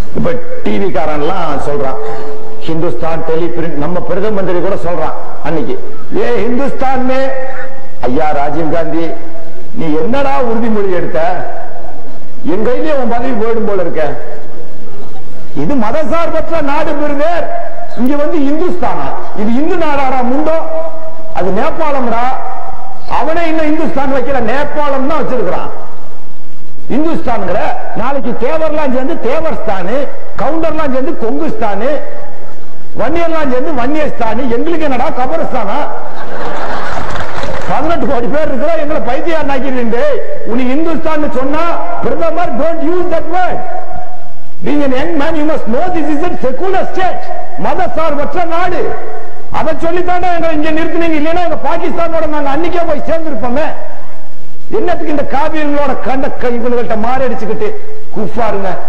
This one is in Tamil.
இப்ப டிவி காரன்லாம் சொல்றான் ஹிந்துஸ்தான் டெலிபிரிண்ட் நம்ம பிரதம மந்திரி கூட சொல்றான் அன்னைக்கு ஏ ஹிந்துஸ்தான் மே ஐயா ராஜீவ் காந்தி நீ என்னடா உறுதிமொழி எடுத்த என் கையிலே உன் பதவி போயிடும் போல இருக்க இது மதசார்பற்ற நாடு பெறுதே இங்க வந்து இந்துஸ்தானா இது இந்து நாடாடா முண்டோ அது நேபாளம்டா அவனே இன்னும் இந்துஸ்தான் வைக்கிற நேபாளம் தான் வச்சிருக்கிறான் இந்துஸ்தான்ங்கிற நாளைக்கு தேவர்லாம் சேர்ந்து தேவர்ஸ்தானு கவுண்டர்லாம் சேர்ந்து கொங்குஸ்தானு வன்னியர்லாம் சேர்ந்து வன்னியஸ்தானு எங்களுக்கு என்னடா கபரஸ்தானா பதினெட்டு கோடி பேர் இருக்கிற எங்களை பைத்தியார் நாக்கிறீங்க உனக்கு இந்துஸ்தான் சொன்னா பிரதமர் don't use that word being an young man you must know this is a secular state மத சார்பற்ற நாடு அதை சொல்லித்தாண்டா எங்களை இங்க நிறுத்தினீங்க இல்லைன்னா எங்க பாகிஸ்தானோட நாங்க அன்னைக்கே போய் சேர்ந்திருப்போமே என்னத்துக்கு இந்த காவியங்களோட கண்ட இவங்கள்ட்ட மாறடிச்சுக்கிட்டு குஃபாருங்க